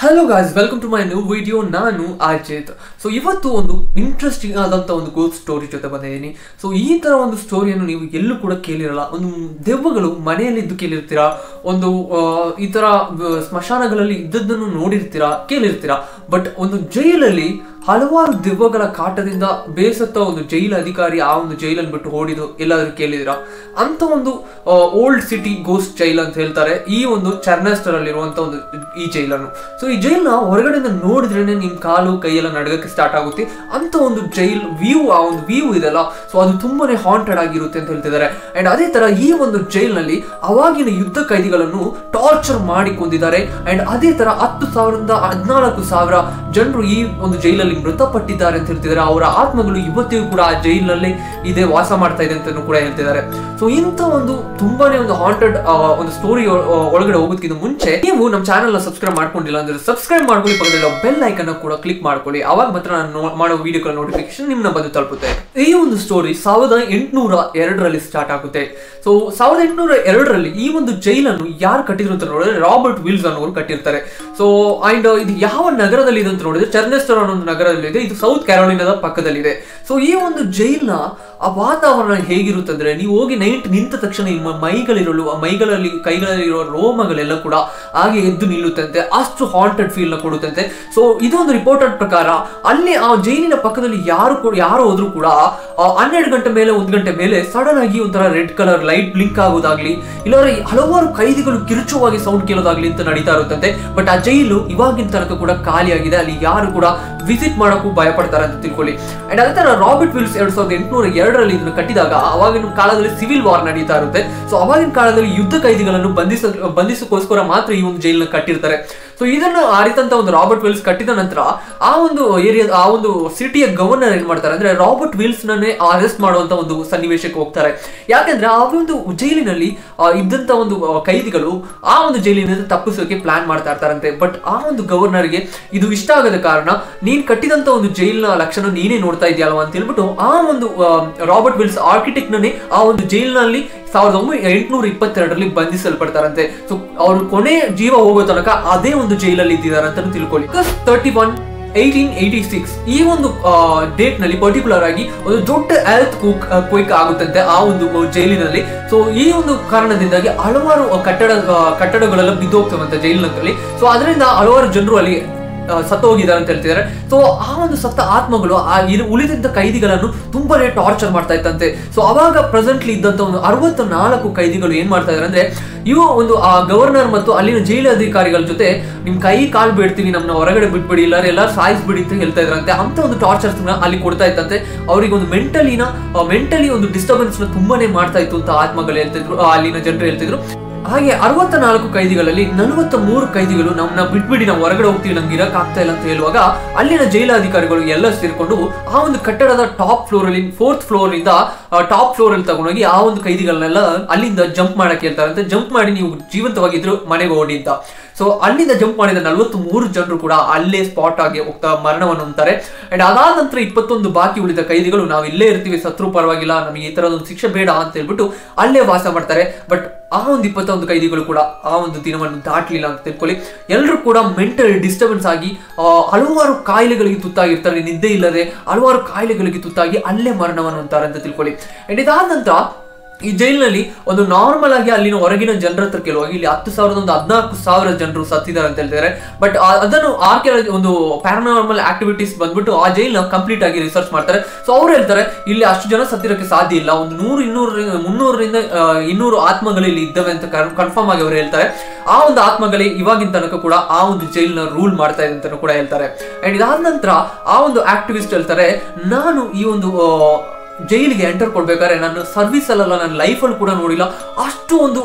hello guys welcome to my new video ನಾನು Ajith so ಇವತ್ತು ಒಂದು ಇಂಟ್ರೆಸ್ಟಿಂಗ್ ಆದಂಥ ಒಂದು ಗೋಸ್ಟ್ ಸ್ಟೋರಿ ಜೊತೆ ಬಂದಿದ್ದೀನಿ ಸೊ ಈ ಥರ ಒಂದು ಸ್ಟೋರಿಯನ್ನು ನೀವು ಎಲ್ಲೂ ಕೂಡ ಕೇಳಿರಲ್ಲ ಒಂದು ದೆವ್ವಗಳು ಮನೆಯಲ್ಲಿದ್ದು ಕೇಳಿರ್ತೀರಾ ಒಂದು ಆ, ಈ ಥರ ಆ, ಸ್ಮಶಾನಗಳಲ್ಲಿ ಇದ್ದದ್ದನ್ನು ನೋಡಿರ್ತೀರಾ ಕೇಳಿರ್ತೀರಾ ಬಟ್ ಒಂದು ಜೈಲಲ್ಲಿ ಹಲವಾರು ದೆವ್ವಗಳ ಕಾಟದಿಂದ ಬೇಸತ್ತ ಒಂದು ಜೈಲ್ ಅಧಿಕಾರಿ ಆ ಒಂದು ಜೈಲನ್ನು ಬಿಟ್ಟು ಓಡಿದು ಎಲ್ಲಾದ್ರೂ ಕೇಳಿದಿರಾ ಅಂತ ಒಂದು ಓಲ್ಡ್ ಸಿಟಿ ಗೋಸ್ಟ್ ಜೈಲ್ ಅಂತ ಹೇಳ್ತಾರೆ ಈ ಒಂದು ಚರ್ನಾಸ್ಟರ್ ಅಲ್ಲಿರುವಂತ ಒಂದು ಈ ಜೈಲನ್ನು ಸೊ ಈ ಜೈಲ್ನ ಹೊರಗಡೆಯಿಂದ ನೋಡಿದ್ರೇನೆ ನಿಮ್ ಕಾಲು ಕೈಯೆಲ್ಲ ನಡಗಕ್ಕೆ ಸ್ಟಾರ್ಟ್ ಆಗುತ್ತೆ ಅಂತ ಒಂದು ಜೈಲ್ ವ್ಯೂ ಆ ಒಂದು ವ್ಯೂ ಇದೆಲ್ಲ ಸೊ ಅದು ತುಂಬಾನೇ ಹಾಂಟೆಡ್ ಆಗಿರುತ್ತೆ ಅಂತ ಹೇಳ್ತಿದ್ದಾರೆ ಅಂಡ್ ಅದೇ ತರ ಈ ಒಂದು ಜೈಲ್ನಲ್ಲಿ ಅವಾಗಿನ ಯುದ್ಧ ಕೈದಿಗಳನ್ನು ಟಾರ್ಚರ್ ಮಾಡಿ ಕೊಂದಿದ್ದಾರೆ ಅಂಡ್ ಅದೇ ತರ ಹತ್ತು ಸಾವಿರದಿಂದ ಹದಿನಾಲ್ಕು ಸಾವಿರ ಜನರು ಈ ಒಂದು ಜೈಲಲ್ಲಿ ಮೃತಪಟ್ಟಿದ್ದಾರೆ ಅಂತ ಹೇಳ್ತಿದ್ದಾರೆ ಅವರ ಆತ್ಮಗಳು ಇವತ್ತಿಗೂ ಕೂಡ ಆ ಜೈಲಿನಲ್ಲಿ ಇದೆ ವಾಸ ಮಾಡ್ತಾ ಇದೆ ಅಂತ ಕೂಡ ಹೇಳ್ತಿದ್ದಾರೆ ಸೊ ಇಂಥ ಒಂದು ತುಂಬಾನೇ ಒಂದು ಹಾಂಟೆಡ್ ಒಂದು ಸ್ಟೋರಿ ಒಳಗಡೆ ಹೋಗೋದಕ್ಕಿಂತ ಮುಂಚೆ ನೀವು ನಮ್ಮ ಚಾನಲ್ ನ ಸಬ್ಸ್ಕ್ರೈಬ್ ಮಾಡ್ಕೊಂಡಿಲ್ಲ ಅಂದ್ರೆ ಸಬ್ಸ್ಕ್ರೈಬ್ ಮಾಡ್ಕೊಳ್ಳಿ ಪಕ್ಕದಲ್ಲಿ ಬೆಲ್ ಐಕನ್ ಕೂಡ ಕ್ಲಿಕ್ ಮಾಡ್ಕೊಳ್ಳಿ ಅವಾಗ ಮಾತ್ರ ನಾನು ನೋ- ಮಾಡೋ ವಿಡಿಯೋಗಳ ನೋಟಿಫಿಕೇಶನ್ ನಿಮ್ನ ಬಂದು ತಲುಪುತ್ತೆ ಈ ಒಂದು ಸ್ಟೋರಿ ಸಾವಿರದ ಎಂಟುನೂರ ಎರಡರಲ್ಲಿ ಸ್ಟಾರ್ಟ್ ಆಗುತ್ತೆ ಸೊ ಸಾವಿರದ ಎಂಟುನೂರ ಎರಡರಲ್ಲಿ ಈ ಒಂದು ಜೈಲನ್ನು ಯಾರು ಕಟ್ಟಿದ್ರು ಅಂತ ನೋಡಿದ್ರೆ ರಾಬರ್ಟ್ ವಿಲ್ಸ್ ಅನ್ನೋರು ಕಟ್ಟಿರ್ತಾರೆ ಸೊ ಅಂಡ್ ಇದು ಯಾವ ನಗರದಲ್ಲಿ ಇದೆ ಅಂತ ನೋಡಿದ್ರೆ ಚರ್ನೆಸ್ಟರ್ ಅನ್ನೋ ಒಂದು ನಗರದಲ್ಲಿದೆ ಇದು ಸೌತ್ ಕ್ಯಾರೋಲಿನಾದ ಪಕ್ಕದಲ್ಲಿದೆ ಸೊ ಈ ಒಂದು ಜೈಲ್ನ ಆ ವಾತಾವರಣ ಹೇಗಿರುತ್ತೆ ಅಂದ್ರೆ ನೀವು ಹೋಗಿ ನೈಟ್ ನಿಂತ ತಕ್ಷಣ ನಿಮ್ಮ ಮೈಗಳಿರಲು ಆ ಮೈಗಳಲ್ಲಿ ಕೈಗಳಲ್ಲಿರುವ ರೋಮಗಳೆಲ್ಲ ಕೂಡ ಹಾಗೆ ಎದ್ದು ನಿಲ್ಲುತ್ತಂತೆ ಅಷ್ಟು ಹಾಂಟೆಡ್ ಫೀಲ್ ನ ಕೊಡುತ್ತಂತೆ ಸೊ ಇದೊಂದು ರಿಪೋರ್ಟೆಡ್ ಪ್ರಕಾರ ಅಲ್ಲಿ ಆ ಜೈಲಿನ ಪಕ್ಕದಲ್ಲಿ ಯಾರು ಕೂಡ ಯಾರು ಹೋದ್ರು ಕೂಡ ಆ ಹನ್ನೆರಡು ಗಂಟೆ ಮೇಲೆ ಒಂದು ಗಂಟೆ ಮೇಲೆ ಸಡನ್ ಆಗಿ ಒಂಥರ ರೆಡ್ ಕಲರ್ ಲೈಟ್ ಬ್ಲಿಂಕ್ ಆಗೋದಾಗ್ಲಿ ಇಲ್ಲಾಂದ್ರೆ ಹಲವಾರು ಕೈದಿಗಳು ಕಿರುಚುವಾಗಿ ಸೌಂಡ್ ಕೇಳೋದಾಗ್ಲಿ ಅಂತ ನಡೀತಾ ಇರುತ್ತಂತೆ ಬಟ್ ಆ ಜೈಲು ಇವಾಗಿನ ತನಕ ಕೂಡ ಖಾಲಿಯಾಗಿದೆ ಅಲ್ಲಿ ಯಾರು ಕೂಡ ವಿಸಿಟ್ ಮಾಡೋಕ್ಕೂ ಭಯ ಪಡ್ತಾರೆ ಅಂತ ತಿಳ್ಕೊಳ್ಳಿ ಅಂಡ್ ಅದೇ ತರ ರಾಬರ್ಟ್ ವಿಲ್ಸ್ ಎರಡ್ ಸಾವಿರದ ಎಂಟುನೂರ ಎರಡರಲ್ಲಿ ಇದನ್ನು ಕಟ್ಟಿದಾಗ ಅವಾಗಿನ ಕಾಲದಲ್ಲಿ ಸಿವಿಲ್ ವಾರ್ ನಡೀತಾ ಇರುತ್ತೆ ಸೊ ಅವಾಗಿನ ಕಾಲದಲ್ಲಿ ಯುದ್ಧ ಕೈದಿಗಳನ್ನು ಬಂಧಿಸ ಬಂಧಿಸಕ್ಕೋಸ್ಕರ ಮಾತ್ರ ಈ ಒಂದು ಜೈಲನ್ನ ಕಟ್ಟಿರ್ತಾರೆ ಸೊ ಇದನ್ನು ಅರಿತಂತ ಒಂದು ರಾಬರ್ಟ್ ವಿಲ್ಸ್ ಕಟ್ಟಿದ ನಂತರ ಆ ಒಂದು ಏರಿಯಾ ಆ ಒಂದು ಸಿಟಿಯ ಗವರ್ನರ್ ಏನ್ ಮಾಡ್ತಾರೆ ಅಂದ್ರೆ ರಾಬರ್ಟ್ ವಿಲ್ಸ್ ನನ್ನೇ ಅರೆಸ್ಟ್ ಮಾಡುವಂತ ಒಂದು ಸನ್ನಿವೇಶಕ್ಕೆ ಹೋಗ್ತಾರೆ ಯಾಕಂದ್ರೆ ಆ ಒಂದು ಜೈಲಿನಲ್ಲಿ ಆ, ಇದ್ದಂತ ಒಂದು ಆ, ಕೈದಿಗಳು ಆ ಒಂದು ಜೈಲಿನಿಂದ ತಪ್ಪಿಸೋಕೆ ಪ್ಲಾನ್ ಮಾಡ್ತಾ ಇರ್ತಾರಂತೆ ಬಟ್ ಆ ಒಂದು ಗವರ್ನರ್ಗೆ ಇದು ಇಷ್ಟ ಆಗದ ಕಾರಣ ನೀನ್ ಕಟ್ಟಿದಂತ ಒಂದು ಜೈಲಿನ ಲಕ್ಷಣ ನೀನೇ ನೋಡ್ತಾ ಇದೆಯಲ್ವಾ ಅಂತ ಹೇಳ್ಬಿಟ್ಟು ಆ ಒಂದು ಆ, ರಾಬರ್ಟ್ ವಿಲ್ಸ್ ಆರ್ಕಿಟೆಕ್ಟ್ ನನ್ನೇ ಆ ಒಂದು ಜೈಲಿನಲ್ಲಿ ಸಾವಿರದ ಒಂಬೈನೂರ ಎಂಟುನೂರ ಇಪ್ಪತ್ತೆರಡರಲ್ಲಿ ಬಂಧಿಸಲ್ಪಡ್ತಾರಂತೆ ಸೊ ಅವರು ಕೊನೆ ಜೀವ ಹೋಗೋ ತನಕ ಅದೇ ಒಂದು ಜೈಲಲ್ಲಿ ಇದ್ದಿದ್ದಾರೆ ಅಂತ ತಿಳ್ಕೊಳ್ಳಿ thirty one eighteen eighty six ಈ ಒಂದು ಡೇಟ್ ನಲ್ಲಿ ಪರ್ಟಿಕ್ಯುಲರ್ ಆಗಿ ಒಂದು ದೊಡ್ಡ ಹೆಲ್ತ್ ಕ್ವಿಕ್ ಆಗುತ್ತಂತೆ ಆ ಒಂದು ಜೈಲಿನಲ್ಲಿ ಸೊ ಈ ಒಂದು ಕಾರಣದಿಂದಾಗಿ ಹಲವಾರು ಕಟ್ಟಡ ಆ, ಕಟ್ಟಡಗಳೆಲ್ಲ ಬಿದ್ದೋಗ್ತವಂತೆ ಜೈಲಿನಲ್ಲಿ ಸೊ ಅದರಿಂದ ಹಲವಾರು ಜನರು ಅಲ್ಲಿ ಆ, ಸತ್ತು ಹೋಗಿದ್ದಾರೆ ಅಂತ ಹೇಳ್ತಿದ್ದಾರೆ ಸೊ ಆ ಒಂದು ಸತ್ತ ಆತ್ಮಗಳು ಆ ಇರು ಉಳಿದಿದ್ದ ಕೈದಿಗಳನ್ನು ತುಂಬಾನೇ ಟಾರ್ಚರ್ ಮಾಡ್ತಾ ಇತ್ತಂತೆ ಸೊ ಅವಾಗ ಪ್ರೆಸೆಂಟ್ಲಿ ಇದ್ದಂತ ಒಂದು ಅರವತ್ತ ನಾಲ್ಕು ಕೈದಿಗಳು ಏನ್ ಮಾಡ್ತಾ ಇದಾರೆ ಅಂದ್ರೆ ಇವು ಒಂದು ಆ ಗವರ್ನರ್ ಮತ್ತು ಅಲ್ಲಿನ ಜೈಲು ಅಧಿಕಾರಿಗಳ ಜೊತೆ ನಿಮ್ ಕೈ ಕಾಲ್ ಬಿಡ್ತೀವಿ ನಮ್ಮನ್ನ ಹೊರಗಡೆ ಬಿಟ್ಬಿಡಿ ಇಲ್ಲ ಎಲ್ಲ ಸಾಯಿಸ್ಬಿಡಿ ಅಂತ ಹೇಳ್ತಾ ಇದ್ರಂತೆ ಅಂತ ಒಂದು ಟಾರ್ಚರ್ಸ್ ಅಲ್ಲಿ ಕೊಡ್ತಾ ಇತ್ತಂತೆ ಅವರಿಗೆ ಒಂದು ಮೆಂಟಲಿನ ಮೆಂಟಲಿ ಒಂದು ಡಿಸ್ಟರ್ಬೆನ್ಸ್ ನ ತುಂಬಾನೇ ಮಾಡ್ತಾ ಇತ್ತು ಅಂತ ಆತ್ಮಗಳು ಹೇಳ್ತಿದ್ರು ಆ, ಅಲ್ಲಿನ ಜನರು ಹೇಳ್ತಿದ್ರು ಹಾಗೆ ಅರವತ್ತ ನಾಲ್ಕು ಕೈದಿಗಳಲ್ಲಿ ನಲವತ್ತ ಮೂರು ಕೈದಿಗಳು ನಮ್ಮನ್ನ ಬಿಟ್ಬಿಡಿ ನಾವು ಹೊರಗಡೆ ಹೋಗ್ತೀವಿ ನಮ್ಗೆ ಇರಕ್ ಆಗ್ತಾ ಇಲ್ಲ ಅಂತ ಹೇಳುವಾಗ ಅಲ್ಲಿನ ಜೈಲಾಧಿಕಾರಿಗಳು ಎಲ್ಲ ಸೇರ್ಕೊಂಡು ಆ ಒಂದು ಕಟ್ಟಡದ ಟಾಪ್ ಫ್ಲೋರ್ ಅಲ್ಲಿ ಫೋರ್ತ್ ಫ್ಲೋರ್ ಇಂದ ಟಾಪ್ ಫ್ಲೋರ್ ಅಲ್ಲಿ ತಗೊಂಡೋಗಿ ಆ ಒಂದು ಕೈದಿಗಳನ್ನೆಲ್ಲ ಅಲ್ಲಿಂದ ಜಂಪ್ ಮಾಡಕ್ ಹೇಳ್ತಾರಂತೆ ಜಂಪ್ ಮಾಡಿ ನೀವು ಜೀವಂತವಾಗಿದ್ರು ಮನೆಗೆ ಓಡಿ ಅಂತ ಸೊ ಅಲ್ಲಿಂದ ಜಂಪ್ ಮಾಡಿದ ನಲವತ್ತ್ ಮೂರು ಜನರು ಕೂಡ ಅಲ್ಲೇ ಸ್ಪಾಟ್ ಆಗಿ ಹೋಗ್ತಾ ಮರಣವನ್ನು ಹೊಂದ್ತಾರೆ ಅಂಡ್ ಅದಾದ ನಂತರ ಇಪ್ಪತ್ತೊಂದು ಬಾಕಿ ಉಳಿದ ಕೈದಿಗಳು ನಾವು ಇಲ್ಲೇ ಇರ್ತೀವಿ ಸತ್ರು ಪರವಾಗಿಲ್ಲ ನಮಗೆ ಈ ತರದ ಒಂದು ಶಿಕ್ಷೆ ಬೇಡ ಅಂತ ಹೇಳ್ಬಿಟ್ಟು ಅಲ್ಲೇ ವಾಸ ಮಾಡ್ತಾರೆ ಬಟ್ ಆ ಒಂದು ಇಪ್ಪತ್ತೊಂದು ಕೈದಿಗಳು ಕೂಡ ಆ ಒಂದು ದಿನವನ್ನು ದಾಟಲಿಲ್ಲ ಅಂತ ತಿಳ್ಕೊಳ್ಳಿ ಎಲ್ಲರೂ ಕೂಡ ಮೆಂಟಲ್ ಡಿಸ್ಟರ್ಬೆನ್ಸ್ ಆಗಿ ಆ, ಹಲವಾರು ಕಾಯಿಲೆಗಳಿಗೆ ತುತ್ತಾಗಿರ್ತಾರೆ ನಿದ್ದೆ ಇಲ್ಲದೆ ಹಲವಾರು ಕಾಯಿಲೆಗಳಿಗೆ ತುತ್ತಾಗಿ ಅಲ್ಲೇ ಮರಣವನ್ನು ಹೊಂತಾರೆ ಅಂತ ತಿಳ್ಕೊಳ್ಳಿ ಅಂಡ್ ಇದಾದ ನಂತರ ಈ ಜೈಲಿನಲ್ಲಿ ಒಂದು ನಾರ್ಮಲ್ ಆಗಿ ಅಲ್ಲಿನ ಹೊರಗಿನ ಜನರ ಹತ್ರ ಕೇಳುವಾಗ ಇಲ್ಲಿ ಹತ್ತು ಸಾವಿರದ ಒಂದು ಹದಿನಾಲ್ಕು ಸಾವಿರ ಜನರು ಸತ್ತಿದ್ದಾರೆ ಅಂತ ಹೇಳ್ತಿದ್ದಾರೆ ಬಟ್ ಅದನ್ನು ಆರ್ಕಿಯಾಲಜಿ ಒಂದು ಪ್ಯಾರಾನಾರ್ಮಲ್ ಆಕ್ಟಿವಿಟೀಸ್ ಬಂದ್ಬಿಟ್ಟು ಆ ಜೈಲ್ನ ಕಂಪ್ಲೀಟ್ ಆಗಿ ರಿಸರ್ಚ್ ಮಾಡ್ತಾರೆ ಸೊ ಅವ್ರು ಹೇಳ್ತಾರೆ ಇಲ್ಲಿ ಅಷ್ಟು ಜನ ಸತ್ತಿರೋಕ್ಕೆ ಸಾಧ್ಯ ಇಲ್ಲ ಒಂದು ನೂರು ಇನ್ನೂರ ಮುನ್ನೂರರಿಂದ ಆ, ಇನ್ನೂರು ಆತ್ಮಗಳು ಇಲ್ಲಿ ಇದ್ದಾವೆ ಅಂತ ಕನ್ಫರ್ಮ್ ಆಗಿ ಅವರು ಹೇಳ್ತಾರೆ ಆ ಒಂದು ಆತ್ಮಗಳೇ ಇವಾಗಿನ ತನಕ ಕೂಡ ಆ ಒಂದು ಜೈಲ್ನ ರೂಲ್ ಮಾಡ್ತಾ ಇದೆ ಅಂತ ಕೂಡ ಹೇಳ್ತಾರೆ ಅಂಡ್ ಇದಾದ ನಂತರ ಆ ಒಂದು ಆಕ್ಟಿವಿಸ್ಟ್ ಹೇಳ್ತಾರೆ ನಾನು ಈ ಒಂದು ಆ, ಜೈಲಿಗೆ ಎಂಟರ್ ಕೊಡ್ಬೇಕಾದ್ರೆ ನಾನು ಸರ್ವಿಸ್ ಅಲ್ಲ ನನ್ನ ಲೈಫಲ್ಲಿ ಕೂಡ ನೋಡಿಲ್ಲ ಅಷ್ಟು ಒಂದು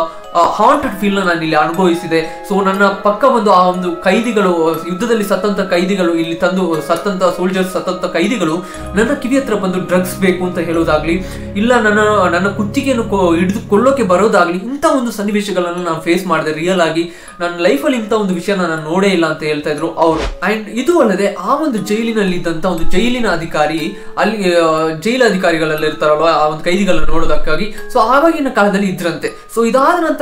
ಹಾಂಟೆಡ್ ಫೀಲ್ ನಾನು ಇಲ್ಲಿ ಅನುಭವಿಸಿದೆ ಸೊ ನನ್ನ ಪಕ್ಕ ಬಂದು ಆ ಒಂದು ಕೈದಿಗಳು ಯುದ್ಧದಲ್ಲಿ ಸತ್ತಂತ ಕೈದಿಗಳು ಇಲ್ಲಿ ತಂದು ಸತ್ತಂತ ಸೋಲ್ಜರ್ಸ್ ಸತ್ತಂತ ಕೈದಿಗಳು ನನ್ನ ಕಿವಿ ಹತ್ರ ಬಂದು ಡ್ರಗ್ಸ್ ಬೇಕು ಅಂತ ಹೇಳೋದಾಗ್ಲಿ ಇಲ್ಲ ನನ್ನ ನನ್ನ ಕುತ್ತಿಗೆಯನ್ನು ಕೊ- ಹಿಡಿದು ಕೊಳ್ಳೋಕೆ ಬರೋದಾಗ್ಲಿ ಇಂಥ ಒಂದು ಸನ್ನಿವೇಶಗಳನ್ನು ನಾನು ಫೇಸ್ ಮಾಡಿದೆ ರಿಯಲ್ ಆಗಿ ನನ್ನ ಲೈಫಲ್ಲಿ ಇಂಥ ಒಂದು ವಿಷಯನ ನಾನು ನೋಡೇ ಇಲ್ಲ ಅಂತ ಹೇಳ್ತಾ ಇದ್ರು ಅವರು ಅಂಡ್ ಇದು ಅಲ್ಲದೆ ಆ ಒಂದು ಜೈಲಿನಲ್ಲಿ ಇದ್ದಂತ ಒಂದು ಜೈಲಿನ ಅಧಿಕಾರಿ ಅಲ್ಲಿ ಆ, ಜೈಲು ಅಧಿಕಾರಿಗಳೆಲ್ಲ ಇರ್ತಾರಲ್ವ ಆ ಒಂದು ಕೈದಿಗಳನ್ನ ನೋಡೋದಕ್ಕಾಗಿ ಸೊ ಆವಾಗಿನ ಕಾಲದಲ್ಲಿ ಇದ್ರಂತೆ ಸೊ ಇದಾದ ನಂತರ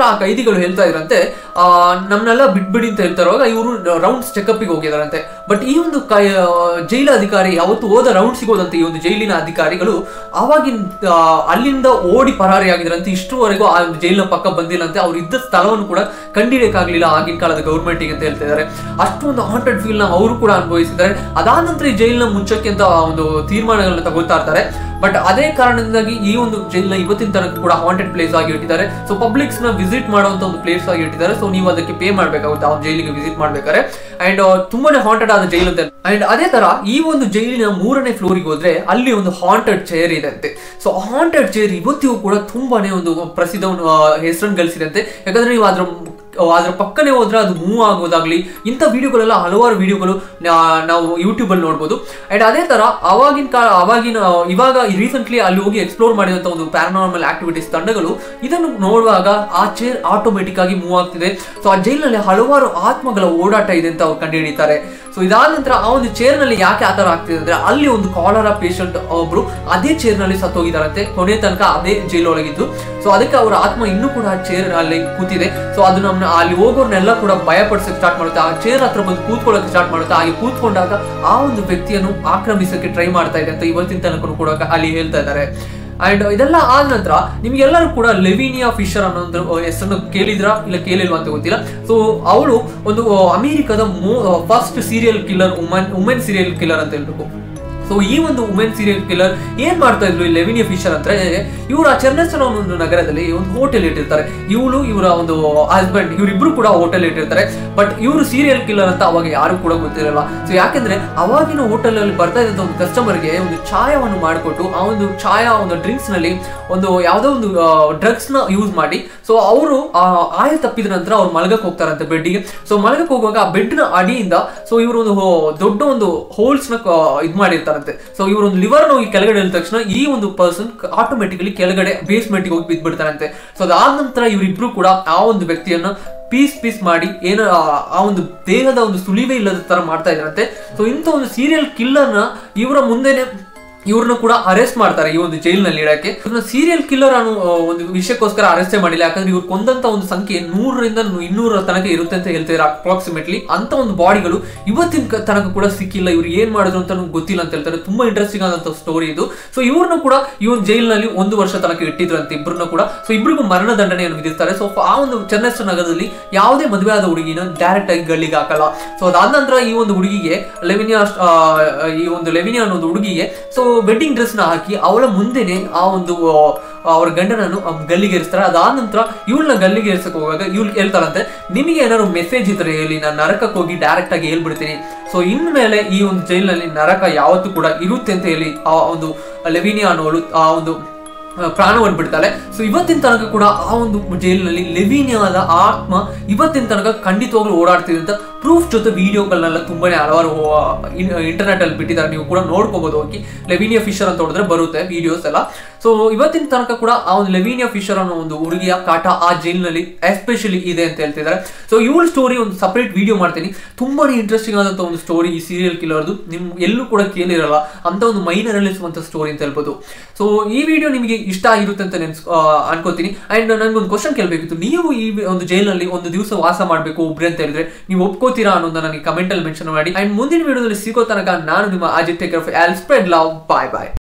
ಅದಾನಂತರ ಆ ಕೈದಿಗಳು ಹೇಳ್ತಾ ಇದ್ರಂತೆ ಆ, ನಮ್ನೆಲ್ಲ ಬಿಟ್ಬಿಡಿ ಅಂತ ಹೇಳ್ತಾರುವಾಗ ಇವರು ರೌಂಡ್ಸ್ ಚೆಕಪ್ಗೆ ಹೋಗಿದಾರಂತೆ ಬಟ್ ಈ ಒಂದು ಕೈ ಆ, ಜೈಲ ಅಧಿಕಾರಿ ಯಾವತ್ತು ಹೋದ ರೌಂಡ್ಸ್ಗೆ ಹೋದಂತೆ ಈ ಒಂದು ಜೈಲಿನ ಅಧಿಕಾರಿಗಳು ಅವಾಗಿನ ಆ, ಅಲ್ಲಿಂದ ಓಡಿ ಪರಾರಿಯಾಗಿದ್ರಂತೆ ಇಷ್ಟುವರೆಗೂ ಆ ಒಂದು ಜೈಲಿನ ಪಕ್ಕ ಬಂದಿಲ್ಲಂತೆ ಅವ್ರು ಇದ್ದ ಸ್ಥಳವನ್ನು ಕೂಡ ಕಂಡಿಡಿಯಕ್ಕಾಗ್ಲಿಲ್ಲ ಆಗಿನ ಕಾಲದ ಗೌರ್ಮೆಂಟಿಗೆ ಅಂತ ಹೇಳ್ತಾ ಇದ್ದಾರೆ ಅಷ್ಟೊಂದು ಹಾಂಟೆಡ್ ಫೀಲ್ ನ ಅವರು ಕೂಡ ಅನುಭವಿಸಿದ್ದಾರೆ ಅದಾದ ನಂತರ ಈ ಜೈಲಿನ ಮುಚ್ಚಕ್ಕೆ ಅಂತ ಒಂದು ತೀರ್ಮಾನಗಳನ್ನ ತಗೋತಾ ಇರ್ತಾರೆ ಬಟ್ ಅದೇ ಕಾರಣದಿಂದಾಗಿ ಈ ಒಂದು ಜೈಲ್ನ ಇವತ್ತಿನ ತನಕ ಕೂಡ ಹಾಂಟೆಡ್ ಪ್ಲೇಸ್ ಆಗಿ ಇಟ್ಟಿದ್ದಾರೆ ಸೊ ಪಬ್ಲಿಕ್ಸ್ ನ ವಿಸಿಟ್ ಮಾಡುವಂತ ಒಂದು ಪ್ಲೇಸ್ ಆಗಿ ಇಟ್ಟಿದ್ದಾರೆ ಸೊ ನೀವು ಅದಕ್ಕೆ ಪೇ ಮಾಡ್ಬೇಕಾಗುತ್ತೆ ಆ ಜೈಲಿಗೆ ವಿಸಿಟ್ ಮಾಡ್ಬೇಕಾದ್ರೆ ಅಂಡ್ ತುಂಬಾನೇ ಹಾಂಟೆಡ್ ಆದ ಜೈಲ್ ಅಂತ ಅಂಡ್ ಅದೇ ತರ ಈ ಒಂದು ಜೈಲಿನ ಮೂರನೇ ಫ್ಲೋರಿಗೆ ಹೋದ್ರೆ ಅಲ್ಲಿ ಒಂದು ಹಾಂಟೆಡ್ ಚೇರ್ ಇದೆ ಅಂತೆ ಸೊ ಹಾಂಟೆಡ್ ಚೇರ್ ಇವತ್ತಿಗೂ ಕೂಡ ತುಂಬಾನೇ ಒಂದು ಪ್ರಸಿದ್ಧ ಒಂದು, ಆ, ಹೆಸರನ್ನು ಗಳಿಸಿದೆ ಅಂತೆ ಯಾಕಂದ್ರೆ ನೀವು ಅದ್ರ ಅದ್ರ ಪಕ್ಕನೆ ಹೋದ್ರೆ ಅದು ಮೂವ್ ಆಗೋದಾಗ್ಲಿ ಇಂಥ ವಿಡಿಯೋಗಳೆಲ್ಲ ಹಲವಾರು ವಿಡಿಯೋಗಳು ನಾವು ಯೂಟ್ಯೂಬ್ ಅಲ್ಲಿ ನೋಡ್ಬೋದು ಅಂಡ್ ಅದೇ ತರ ಅವಾಗಿನ ಕಾಲ ಅವಾಗಿನ ಇವಾಗ ರೀಸೆಂಟ್ಲಿ ಅಲ್ಲಿ ಹೋಗಿ ಎಕ್ಸ್ಪ್ಲೋರ್ ಮಾಡಿದಂತ ಒಂದು ಪ್ಯಾರಾನಾರ್ಮಲ್ ಆಕ್ಟಿವಿಟೀಸ್ ತಂಡಗಳು ಇದನ್ನು ನೋಡುವಾಗ ಆ ಚೇರ್ ಆಟೋಮೆಟಿಕ್ ಆಗಿ ಮೂವ್ ಆಗ್ತಿದೆ ಸೊ ಆ ಜೈಲಿನಲ್ಲಿ ಹಲವಾರು ಆತ್ಮಗಳ ಓಡಾಟ ಇದೆ ಅಂತ ಅವ್ರು ಕಂಡುಹಿಡಿತಾರೆ ಸೊ ಇದಾದ ನಂತರ ಆ ಒಂದು ಚೇರ್ ನಲ್ಲಿ ಯಾಕೆ ಆತರ ಆಗ್ತಿದೆ ಅಂದ್ರೆ ಅಲ್ಲಿ ಒಂದು ಕಾಲರ ಪೇಷಂಟ್ ಒಬ್ರು ಅದೇ ಚೇರ್ ನಲ್ಲಿ ಸತ್ತೋಗಿದಾರಂತೆ ಕೊನೆ ತನಕ ಅದೇ ಜೈಲೊಳಗಿದ್ದು ಸೊ ಅದಕ್ಕೆ ಅವರ ಆತ್ಮ ಇನ್ನೂ ಕೂಡ ಆ ಚೇರ್ ಅಲ್ಲಿ ಕೂತಿದೆ ಸೊ ಅದು ನಮ್ಮನ್ನ ಅಲ್ಲಿ ಹೋಗೋರ್ನೆಲ್ಲ ಕೂಡ ಭಯ ಪಡಿಸಕ್ಕೆ ಸ್ಟಾರ್ಟ್ ಮಾಡುತ್ತೆ ಆ ಚೇರ್ ಹತ್ರ ಬಂದು ಕೂತ್ಕೊಳ್ಳೋಕೆ ಸ್ಟಾರ್ಟ್ ಮಾಡುತ್ತೆ ಹಾಗೆ ಕೂತ್ಕೊಂಡಾಗ ಆ ಒಂದು ವ್ಯಕ್ತಿಯನ್ನು ಆಕ್ರಮಿಸಕ್ಕೆ ಟ್ರೈ ಮಾಡ್ತಾ ಇದೆ ಅಂತ ಇವತ್ತಿನ ತನಕ ಕೂಡ ಅಲ್ಲಿ ಹೇಳ್ತಾ ಇದ್ದಾರೆ ಅಂಡ್ ಇದೆಲ್ಲ ಆದ ನಂತರ ನಿಮ್ಗೆಲ್ಲರೂ ಕೂಡ ಲೆವಿನಿಯಾ ಫಿಶರ್ ಅನ್ನೋ ಒಂದು ಹೆಸರನ್ನು ಕೇಳಿದ್ರಾ ಇಲ್ಲ ಕೇಳಿಲ್ವಾ ಅಂತ ಗೊತ್ತಿಲ್ಲ ಸೊ ಅವಳು ಒಂದು ಅಮೆರಿಕದ first serial killer woman women serial killer ಅಂತ ಹೇಳ್ಬೇಕು ಸೊ ಈ ಒಂದು ವುಮೆನ್ ಸೀರಿಯಲ್ ಕಿಲ್ಲರ್ ಏನ್ ಮಾಡ್ತಾ ಇದ್ರು ಈ ಲೆವಿನಿಯಾ ಫಿಶರ್ ಅಂದ್ರೆ ಇವರು ಆ ಚೆನ್ನೈಸನ ಒಂದು ನಗರದಲ್ಲಿ ಒಂದು ಹೋಟೆಲ್ ಇಟ್ಟಿರ್ತಾರೆ ಇವಳು ಇವರ ಒಂದು ಹಸ್ಬೆಂಡ್ ಇವರಿಬ್ರು ಕೂಡ ಹೋಟೆಲ್ ಇಟ್ಟಿರ್ತಾರೆ ಬಟ್ ಇವರು ಸೀರಿಯಲ್ ಕಿಲ್ಲರ್ ಅಂತ ಅವಾಗ ಯಾರು ಕೂಡ ಗೊತ್ತಿರಲ್ಲ ಸೊ ಯಾಕೆಂದ್ರೆ ಅವಾಗಿನ ಹೋಟೆಲ್ ಅಲ್ಲಿ ಬರ್ತಾ ಇದ್ದಂತ ಒಂದು ಕಸ್ಟಮರ್ಗೆ ಒಂದು ಚಾಯವನ್ನು ಮಾಡಿಕೊಟ್ಟು ಆ ಒಂದು ಚಾಯ ಒಂದು ಡ್ರಿಂಕ್ಸ್ ನಲ್ಲಿ ಒಂದು ಯಾವುದೋ ಒಂದು ಡ್ರಗ್ಸ್ ನ ಯೂಸ್ ಮಾಡಿ ಸೊ ಅವರು ಆಯ ತಪ್ಪಿದ ನಂತರ ಅವ್ರು ಮಲಗಕ್ಕೆ ಹೋಗ್ತಾರಂತೆ ಬೆಡ್ಗೆ ಸೊ ಮಲಗಕ್ಕೆ ಹೋಗುವಾಗ ಆ ಬೆಡ್ ನ ಅಡಿಯಿಂದ ಸೊ ಇವರು ಒಂದು ಹೋ- ದೊಡ್ಡ ಒಂದು ಹೋಲ್ಸ್ ನ ಇದ್ ಮಾಡಿರ್ತಾರಂತೆ ಸೊ ಇವರು ಒಂದು ಲಿವರ್ ಹೋಗಿ ಕೆಳಗಡೆ ಇಳಿದ ತಕ್ಷಣ ಈ ಒಂದು ಪರ್ಸನ್ ಆಟೋಮೆಟಿಕಲಿ ಕೆಳಗಡೆ ಬೇಸ್ಮೆಂಟ್ ಹೋಗಿ ಬಿದ್ದ್ಬಿಡ್ತಾರಂತೆ ಸೊ ಅದಾದ ನಂತರ ಇವರಿಬ್ರು ಕೂಡ ಆ ಒಂದು ವ್ಯಕ್ತಿಯನ್ನ ಪೀಸ್ ಪೀಸ್ ಮಾಡಿ ಏನೋ ಆ- ಆ ಒಂದು ದೇಹದ ಒಂದು ಸುಳಿವೇ ಇಲ್ಲದ ತರ ಮಾಡ್ತಾ ಇದ್ರಂತೆ ಸೊ ಇಂಥ ಒಂದು ಸೀರಿಯಲ್ ಕಿಲ್ಲರ್ನ ಇವರ ಮುಂದೆನೆ ಇವ್ರನ್ನ ಕೂಡ ಅರೆಸ್ಟ್ ಮಾಡ್ತಾರೆ ಈ ಒಂದು ಜೈಲಿನಲ್ಲಿ ಇಡಕ್ಕೆ ಇವ್ರನ್ನ ಸೀರಿಯಲ್ ಕಿಲ್ಲರ್ ಅನ್ನೋ ಆ, ಒಂದು ವಿಷಯಕ್ಕೋಸ್ಕರ ಅರೆಸ್ಟ್ ಮಾಡಿಲ್ಲ ಯಾಕಂದ್ರೆ ಇವ್ರು ಕೊಂದಂತ ಒಂದು ಸಂಖ್ಯೆ ನೂರರಿಂದ ಇನ್ನೂರ ತನಕ ಇರುತ್ತೆ ಅಂತ ಹೇಳ್ತಾರೆ ಅಪ್ರಾಕ್ಸಿಮೇಟ್ಲಿ ಅಂತ ಒಂದು ಬಾಡಿಗಳು ಇವತ್ತಿನ ಕ- ತನಕ ಕೂಡ ಸಿಕ್ಕಿಲ್ಲ ಇವ್ರು ಏನ್ ಮಾಡಿದ್ರು ಅಂತ ನಮ್ಗೆ ಗೊತ್ತಿಲ್ಲ ಅಂತ ಹೇಳ್ತಾರೆ ತುಂಬಾ ಇಂಟ್ರೆಸ್ಟಿಂಗ್ ಆದಂತ ಸ್ಟೋರಿ ಇದು ಸೊ ಇವ್ರನ್ನ ಕೂಡ ಈ ಒಂದು ಜೈಲಿನಲ್ಲಿ ಒಂದು ವರ್ಷ ತನಕ ಇಟ್ಟಿದ್ರಂತೆ ಇಬ್ಬರನ್ನ ಕೂಡ ಸೊ ಇಬ್ಬರಿಗೂ ಮರಣ ದಂಡನೆಯನ್ನು ವಿಧಿಸ್ತಾರೆ ಸೊ ಆ ಒಂದು ಚೆನ್ನೈಸ್ಟರ್ ನಗರದಲ್ಲಿ ಯಾವುದೇ ಮದುವೆ ಆದ ಹುಡುಗಿನ ಡೈರೆಕ್ಟ್ ಆಗಿ ಗಲ್ಲಿಗೆ ಹಾಕಲ್ಲ ಸೊ ಅದಾದ ನಂತರ ಈ ಒಂದು ಹುಡುಗಿಗೆ ಲೆವಿನಿಯಾ ಆ, ಈ ಒಂದು ಲೆವಿನಿಯಾ ಅನ್ನೋ ಒಂದು ಹುಡುಗಿಗೆ ಸೊ ವೆಡ್ಡಿಂಗ್ ಡ್ರೆಸ್ ನ ಹಾಕಿ ಅವಳ ಮುಂದೆನೆ ಆ ಒಂದು ಆ, ಅವ್ರ ಗಂಡನನ್ನು ಆ ಗಲ್ಲಿಗೆ ಇರಿಸ್ತಾರೆ ಅದಾದ ನಂತರ ಇವಳನ್ನ ಗಲ್ಲಿಗೆ ಇರಿಸಕ್ ಹೋಗಾಗ ಇವಳು ಹೇಳ್ತಾರಂತೆ ನಿಮಗೆ ಏನಾದ್ರು ಮೆಸೇಜ್ ಇದ್ರೆ ಹೇಳಿ ನಾನು ನರಕಕ್ಕೆ ಹೋಗಿ ಡೈರೆಕ್ಟ್ ಆಗಿ ಹೇಳ್ಬಿಡ್ತೀನಿ ಸೊ ಇನ್ಮೇಲೆ ಈ ಒಂದು ಜೈಲಿನಲ್ಲಿ ನರಕ ಯಾವತ್ತೂ ಕೂಡ ಇರುತ್ತೆ ಅಂತ ಹೇಳಿ ಆ ಒಂದು ಲೆವಿನಿಯಾ ಅನ್ನೋಳು ಆ ಒಂದು ಆ, ಪ್ರಾಣವನ್ನು ಬಿಡ್ತಾಳೆ ಸೊ ಇವತ್ತಿನ ತನಕ ಕೂಡ ಆ ಒಂದು ಜೈಲಿನಲ್ಲಿ ಲೆವಿನಿಯಾದ ಆತ್ಮ ಇವತ್ತಿನ ತನಕ ಖಂಡಿತವಾಗ್ಲೂ ಓಡಾಡ್ತಿದೆ ಅಂತ ಪ್ರೂಫ್ ಜೊತೆ ವಿಡಿಯೋಗಳನ್ನೆಲ್ಲ ತುಂಬಾನೇ ಹಲವಾರು ಇಂಟರ್ನೆಟ್ ಅಲ್ಲಿ ಬಿಟ್ಟಿದ್ದಾರೆ ನೀವು ಕೂಡ ನೋಡ್ಕೋಬಹುದು ಹೋಗಿ ಲೆವಿನಿಯಾ ಫಿಶರ್ ಅಂತ ಹೊಡೆದ್ರೆ ಬರುತ್ತೆ ವಿಡಿಯೋಸ್ ಎಲ್ಲ ಸೊ ಇವತ್ತಿನ ತನಕ ಕೂಡ ಆ ಒಂದು ಲೆವಿನಿಯಾ ಫಿಶರ್ ಅನ್ನೋ ಒಂದು ಹುಡುಗಿಯ ಕಾಟ ಆ ಜೈಲಿನಲ್ಲಿ ಎಸ್ಪೆಷಲಿ ಇದೆ ಅಂತ ಹೇಳ್ತಿದ್ದಾರೆ ಸೊ ಇವಳ ಸ್ಟೋರಿ ಒಂದು ಸಪರೇಟ್ ವಿಡಿಯೋ ಮಾಡ್ತೀನಿ ತುಂಬಾನೇ ಇಂಟ್ರೆಸ್ಟಿಂಗ್ ಆದಂತ ಒಂದು ಸ್ಟೋರಿ ಈ ಸೀರಿಯಲ್ ಕಿಲ್ಲರ್ದು ನಿಮ್ ಎಲ್ಲೂ ಕೂಡ ಕೇಳಿರಲ್ಲ ಅಂತ ಒಂದು ಮೈನರ್ ಅಲ್ಲಿಸುವಂತ ಸ್ಟೋರಿ ಅಂತ ಹೇಳ್ಬೋದು ಸೊ ಈ ವಿಡಿಯೋ ನಿಮಗೆ ಇಷ್ಟ ಆಗಿರುತ್ತೆ ಅಂತ ನೆನ್ಸ್ ಆ, ಅನ್ಕೋತೀನಿ ಅಂಡ್ ನನಗೊಂದು ಕ್ವಶನ್ ಕೇಳಬೇಕಿತ್ತು ನೀವು ಈ ಒಂದು ಜೈಲಿನಲ್ಲಿ ಒಂದು ದಿವಸ ವಾಸ ಮಾಡಬೇಕು ಒಬ್ರೆ ಅಂತ ಹೇಳಿದ್ರೆ ನೀವು ಒಪ್ಕೋತೀರಾ ಅನ್ನೋದನ್ನ ನನಗೆ ಕಮೆಂಟ್ ಅಲ್ಲಿ ಮೆನ್ಷನ್ ಮಾಡಿ ಅಂಡ್ ಮುಂದಿನ ವಿಡಿಯೋದಲ್ಲಿ ಸಿಗೋ ತನಕ ನಾನು ನಿಮ್ಮ Ajith take care all spread love bye ಬಾಯ್